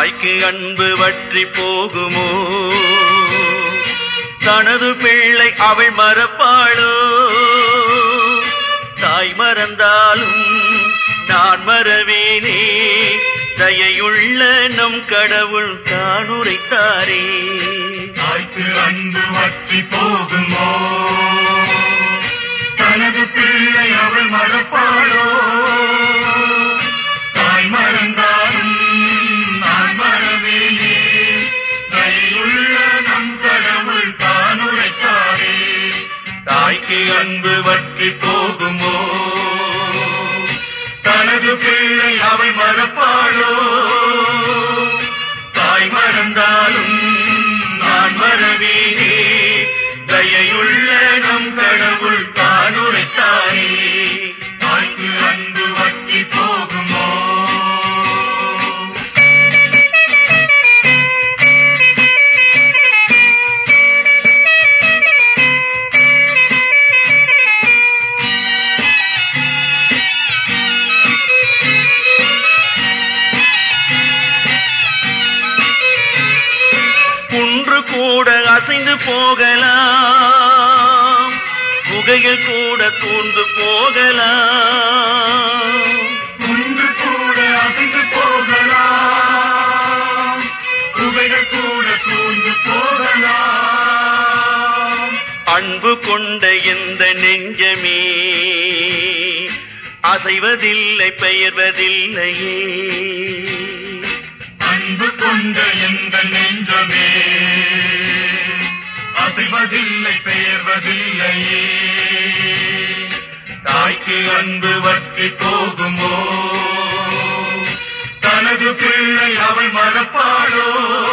தாய்க்கு அன்பு வற்றி போகுமோ தனது பிள்ளை அவள் மறப்பாளோ தாய் மறந்தாலும் நான் மறவேனே தயையுள்ள நம் கடவுள் தான் உரைத்தாரே தாய்க்கு அன்பு வற்றி போகுமோ தனது பிள்ளை அவள் மறப்பாளோ தாய் மறந்தாலும் நான் மறவேனே கையுள்ள நம் கடவுள் தான் உரைத்தாரே தாய்க்கு அன்பு வற்றி போகுமோ தனது பிள்ளை அவள் மறப்பாளோ தாய் மறந்தாலும் நான் மறவேனே தயையுள்ள நம் கடவுள் தான் உரைத்தாரே தாய்க்கு அன்பு வற்றி போகுமோ குன்று கூட அசைந்து போகலாம் குகைகள் கூட தூண்டு போகலாம் குன்று கூட அசைந்து போகலாம் குகைகள் கூட தூண்டு போகலாம் அன்பு கொண்ட இந்த நெஞ்சமே அசைவதில்லை பெயர்வதில்லையே அன்பு கொண்ட எந்த நெஞ்சமே அசைவதில்லை பெயர்வதில்லையே தாய்க்கு அன்பு வற்றி போகுமோ தனது பிள்ளை அவள் மறப்பாளோ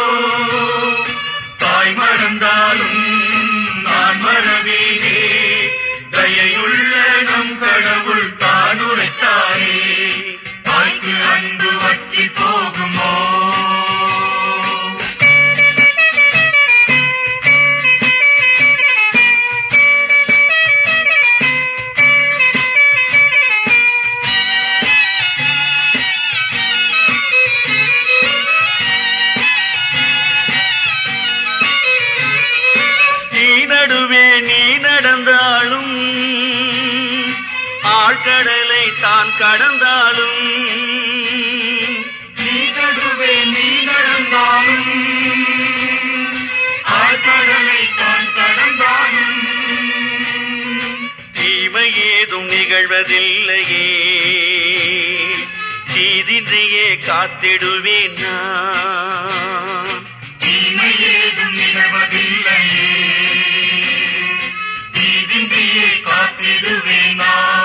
தாய் மறந்தாலும் நான் மறவேனே தயையுள்ள நம் கடவுள் தான் உரைத்தாரே தாய்க்கு அன்பு வற்றி போகுமோ நீ நடுவே நீ நடந்தாலும் ஆழ்கடலை தான் கடந்தாலும் நீ நடுவே நீ நடந்தாலும் ஆழ்கடலை தான் கடந்தாலும் தீமை ஏதும் நிகழ்வதில்லையே தீதின்றியே காத்திடுவேன் நான் தீமை ஏதும் நிகழ்வதில்லையே தீவின்றியே காத்திடுவேன் நான்